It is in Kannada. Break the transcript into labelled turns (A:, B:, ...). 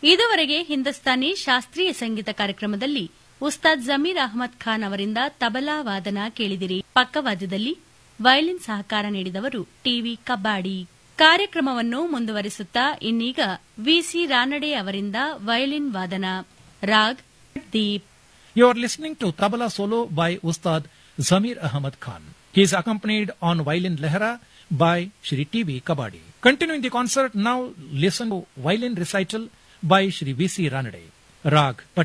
A: ಇದುವರೆಗೆ ಹಿಂದೂಸ್ತಾನಿ ಶಾಸ್ತ್ರೀಯ ಸಂಗೀತ ಕಾರ್ಯಕ್ರಮದಲ್ಲಿ ಉಸ್ತಾದ್ ಜಮೀರ್ ಅಹಮದ್ ಖಾನ್ ಅವರಿಂದ ತಬಲಾ ವಾದನ ಕೇಳಿದಿರಿ ಪಕ್ಕವಾದ್ಯದಲ್ಲಿ ವಯಲಿನ್ ಸಹಕಾರ ನೀಡಿದವರು ಟಿವಿ ಕಬ್ಬಾಡಿ ಕಾರ್ಯಕ್ರಮವನ್ನು ಮುಂದುವರಿಸುತ್ತಾ ಇನ್ನೀಗ ವಿಸಿ ರಾನಡೆ ಅವರಿಂದ ವಯಲಿನ್ ವಾದನ raag Deep
B: You are listening to Tabla solo by Ustad Zamir Ahmad Khan. He is accompanied on violin lehra by Shri T.V. Kabadi. Continuing the concert, now listen to violin recital by Shri V.C. Ranade. Rag